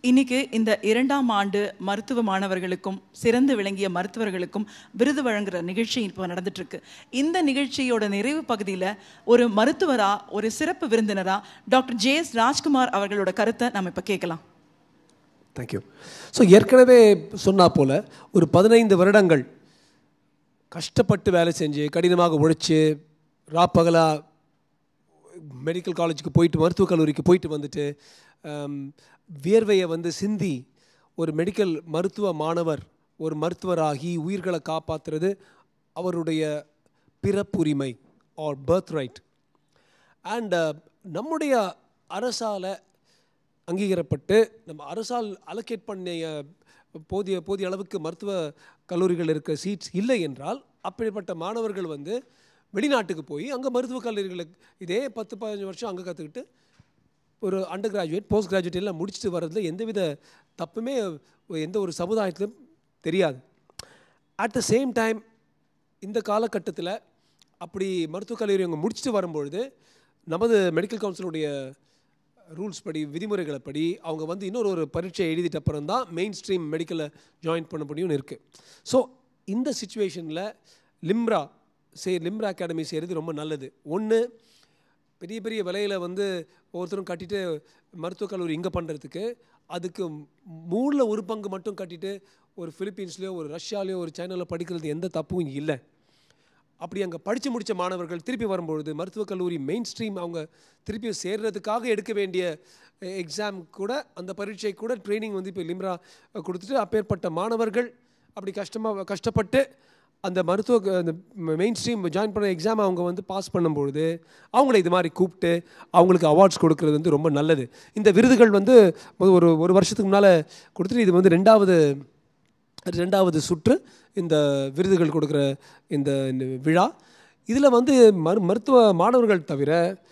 இன்னைக்கு இந்த இரண்டாம் ஆண்டு மருத்துவ மாணவர்களுக்கும் சிறந்து விளங்கிய மருத்துவர்களுக்கும் விருது வழங்குற நிகழ்ச்சி இப்போ நடந்துட்டு இருக்கு இந்த நிகழ்ச்சியோட நிறைவு பகுதியில் ஒரு மருத்துவரா ஒரு சிறப்பு விருந்தினரா டாக்டர் ஜே எஸ் ராஜ்குமார் அவர்களோட கருத்தை நம்ம இப்போ கேட்கலாம் தேங்க்யூ ஸோ ஏற்கனவே சொன்னா போல் ஒரு பதினைந்து வருடங்கள் கஷ்டப்பட்டு வேலை செஞ்சு கடினமாக உழைச்சி ராப்பகலாக மெடிக்கல் காலேஜுக்கு போயிட்டு மருத்துவக் கல்லூரிக்கு போயிட்டு வந்துட்டு ஆம், வியர்வையை வந்து சிந்தி ஒரு மெடிக்கல் மருத்துவ மாணவர் ஒரு மருத்துவராகி உயிர்களை காப்பாற்றுறது அவருடைய பிறப்புரிமை ஆர் பர்த் ரைட் அண்ட் நம்முடைய அரசால் அங்கீகரிக்கப்பட்டு நம்ம அரசால் அலோகேட் பண்ணிய போதிய போதிய அளவுக்கு மருத்துவ கல்லூரிகள் இருக்க சீட்ஸ் இல்லை என்றால் அப்படிப்பட்ட மாணவர்கள் வந்து வெளிநாட்டுக்கு போய் அங்கே மருத்துவக் கல்லூரிகளுக்கு இதே பத்து பதினஞ்சு வருஷம் அங்கே கற்றுக்கிட்டு ஒரு அண்டர் கிராஜுவேட் போஸ்ட் கிராஜுவேட் எல்லாம் முடிச்சுட்டு வர்றதுல எந்தவித தப்புமே எந்த ஒரு சமுதாயத்திலும் தெரியாது அட் த சேம் டைம் இந்த காலகட்டத்தில் அப்படி மருத்துவக் கல்லூரி அவங்க முடிச்சுட்டு வரும்பொழுது நமது மெடிக்கல் கவுன்சிலுடைய ரூல்ஸ் படி விதிமுறைகளை படி அவங்க வந்து இன்னொரு ஒரு பரீட்சை எழுதிட்ட அப்புறம் தான் மெயின் ஸ்ட்ரீம் மெடிக்கலில் ஜாயின் பண்ண முடியும்னு இருக்குது ஸோ இந்த சுச்சுவேஷனில் லிம்ரா சே லிம்ரா அகாடமி செய்கிறது ரொம்ப நல்லது ஒன்று பெரிய பெரிய விலையில் வந்து ஒவ்வொருத்தரும் கட்டிட்டு மருத்துவக் கல்லூரி இங்கே பண்ணுறதுக்கு அதுக்கு மூணில் ஒரு பங்கு மட்டும் கட்டிட்டு ஒரு ஃபிலிப்பீன்ஸ்லேயோ ஒரு ரஷ்யாலேயோ ஒரு சைனாவில் படிக்கிறது எந்த தப்பும் இல்லை அப்படி அங்கே படித்து முடித்த மாணவர்கள் திருப்பி வரும்பொழுது மருத்துவக் கல்லூரி மெயின் ஸ்ட்ரீம் அவங்க திருப்பி சேர்றதுக்காக எடுக்க வேண்டிய எக்ஸாம் கூட அந்த பரீட்சை கூட ட்ரைனிங் வந்து இப்போ லிம்ரா கொடுத்துட்டு அப்பேற்பட்ட மாணவர்கள் அப்படி கஷ்டமாக கஷ்டப்பட்டு அந்த மருத்துவ க- அந்த மெயின் ஸ்ட்ரீம் ஜாயின் பண்ண எக்ஸாம் அவங்க வந்து பாஸ் பண்ணும்பொழுது அவங்கள இது மாதிரி கூப்பிட்டு அவங்களுக்கு அவார்ட்ஸ் கொடுக்கறது வந்து ரொம்ப நல்லது இந்த விருதுகள் வந்து ஒரு ஒரு வருஷத்துக்கு முன்னால் கொடுத்துட்டு இது வந்து ரெண்டாவது ரெண்டாவது சுற்று இந்த விருதுகள் கொடுக்குற இந்த இந்த விழா இதில் வந்து மரு மருத்துவ மாணவர்கள் தவிர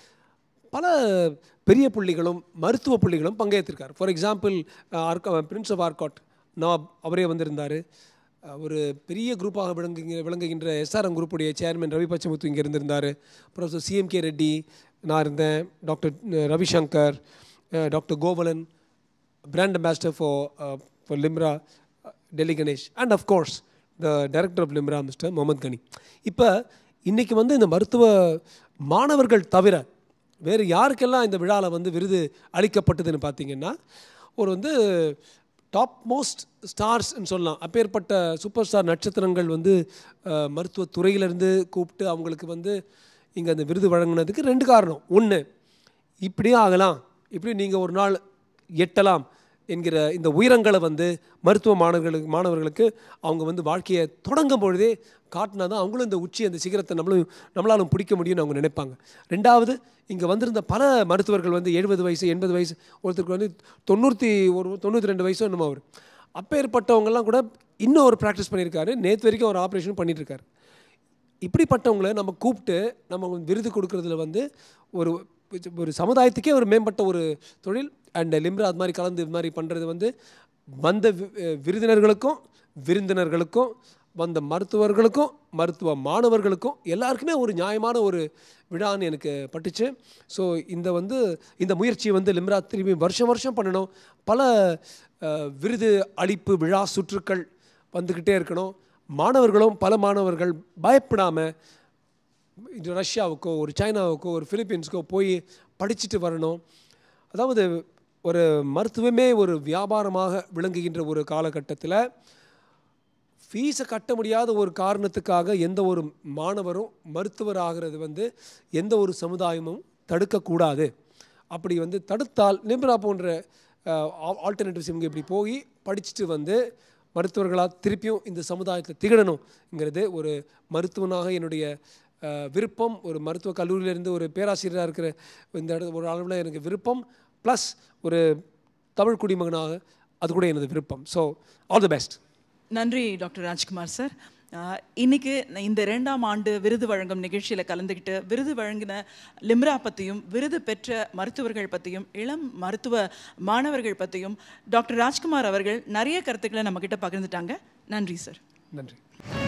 பல பெரிய புள்ளிகளும் மருத்துவ புள்ளிகளும் பங்கேற்றிருக்கார் ஃபார் எக்ஸாம்பிள் ஆர்கா பிரின்ஸ் ஆஃப் ஆர்காட் நவாப் அவரே வந்திருந்தார் அஹ், ஒரு பெரிய குரூப்பாக விளங்குகிற விளங்குகின்ற எஸ்ஆர்எம் குரூப்புடைய சேர்மன் ரவி பச்சமுத்து இங்கே இருந்திருந்தார் ப்ரொஃபஸர் சிஎம்கே ரெட்டி நான் இருந்தேன் டாக்டர் ரவிசங்கர் அஹ், doctor Kovalan brand ambassador for uh, for Limra, uh, Delhi Ganesh, and of course the director of Limra, Mr. Mohammad Ghani. இப்போ இன்னைக்கு வந்து இந்த மருத்துவ மாணவர்கள் தவிர வேறு யாருக்கெல்லாம் இந்த விழாவில் வந்து விருது அளிக்கப்பட்டதுன்னு பார்த்தீங்கன்னா ஒரு வந்து டாப் மோஸ்ட் ஸ்டார்ஸ்ன்னு சொல்லலாம் அப்பேற்பட்ட சூப்பர் ஸ்டார் நட்சத்திரங்கள் வந்து அஹ், மருத்துவத் துறையிலேருந்து கூப்பிட்டு அவங்களுக்கு வந்து இங்கே அந்த விருது வழங்கினதுக்கு ரெண்டு காரணம் ஒன்று இப்படியும் ஆகலாம் இப்படி நீங்கள் ஒரு நாள் எட்டலாம் என்கிற இந்த உயரங்களை வந்து மருத்துவ மாணவர்களுக்கு மாணவர்களுக்கு அவங்க வந்து வாழ்க்கையை தொடங்கும் பொழுதே காட்டினா தான் அவங்களும் இந்த உச்சி அந்த சிகரத்தை நம்மளும் நம்மளாலும் பிடிக்க முடியும்னு அவங்க நினைப்பாங்க ரெண்டாவது இங்கே வந்திருந்த பல மருத்துவர்கள் வந்து எழுபது வயசு எண்பது வயசு ஒருத்தருக்கு வந்து தொண்ணூற்றி ஒரு தொண்ணூற்றி ரெண்டு வயசு என்னமோ அவர் அப்பேற்பட்டவங்கெல்லாம் கூட இன்னும் ஒரு ப்ராக்டிஸ் பண்ணியிருக்காரு நேற்று வரைக்கும் ஒரு ஆப்ரேஷன் பண்ணிட்டு இருக்காரு இப்படிப்பட்டவங்களை நம்ம கூப்பிட்டு நம்ம விருது கொடுக்கறதுல வந்து ஒரு ஒரு சமுதாயத்துக்கே ஒரு மேம்பட்ட ஒரு தொழில் அண்ட் லிம்ரா அது மாதிரி கலந்து இது மாதிரி பண்ணுறது வந்து வந்த வி- அஹ் விருந்தினர்களுக்கும் விருந்தினர்களுக்கும் வந்த மருத்துவர்களுக்கும் மருத்துவ மாணவர்களுக்கும் எல்லாருக்குமே ஒரு நியாயமான ஒரு விழான்னு எனக்கு பட்டுச்சு ஸோ இந்த வந்து இந்த முயற்சியை வந்து லிம்ரா திரும்பி வருஷம் வருஷம் பண்ணணும் பல அஹ், விருது அளிப்பு விழா சுற்றுக்கள் வந்துக்கிட்டே இருக்கணும் மாணவர்களும் பல மாணவர்கள் பயப்படாமல் இது ரஷ்யாவுக்கோ ஒரு சைனாவுக்கோ ஒரு பிலிப்பீன்ஸ்க்கோ போய் படிச்சுட்டு வரணும் அதாவது ஒரு மருத்துவமே ஒரு வியாபாரமாக விளங்குகின்ற ஒரு காலகட்டத்தில் ஃபீஸை கட்ட முடியாத ஒரு காரணத்துக்காக எந்த ஒரு மாணவரும் மருத்துவர் ஆகிறது வந்து எந்த ஒரு சமுதாயமும் தடுக்கக்கூடாது அப்படி வந்து தடுத்தால் நிம்ரா போன்ற ஆல்டர்னேட்டிவ்ஸ் இவங்க இப்படி போய் படிச்சுட்டு வந்து மருத்துவர்களாக திருப்பியும் இந்த சமுதாயத்தில் திகழணுங்கிறது ஒரு மருத்துவனாக என்னுடைய அஹ், விருப்பம் ஒரு மருத்துவக் கல்லூரியிலேருந்து ஒரு பேராசிரியராக இருக்கிற இந்த இடத்துல ஒரு அளவில் எனக்கு விருப்பம் ப்ளஸ் ஒரு தமிழ் குடிமகனாக அது கூட எனது விருப்பம் ஸோ ஆல் தி பெஸ்ட் நன்றி டாக்டர் ராஜ்குமார் சார் ஆஹ், இன்னைக்கு இந்த இரண்டாம் ஆண்டு விருது வழங்கும் நிகழ்ச்சியில் கலந்துக்கிட்டு விருது வழங்கின லிம்ரா பற்றியும் விருது பெற்ற மருத்துவர்கள் பற்றியும் இளம் மருத்துவ மாணவர்கள் பற்றியும் டாக்டர் ராஜ்குமார் அவர்கள் நிறைய கருத்துக்களை நம்மக்கிட்ட பகிர்ந்துட்டாங்க நன்றி சார் நன்றி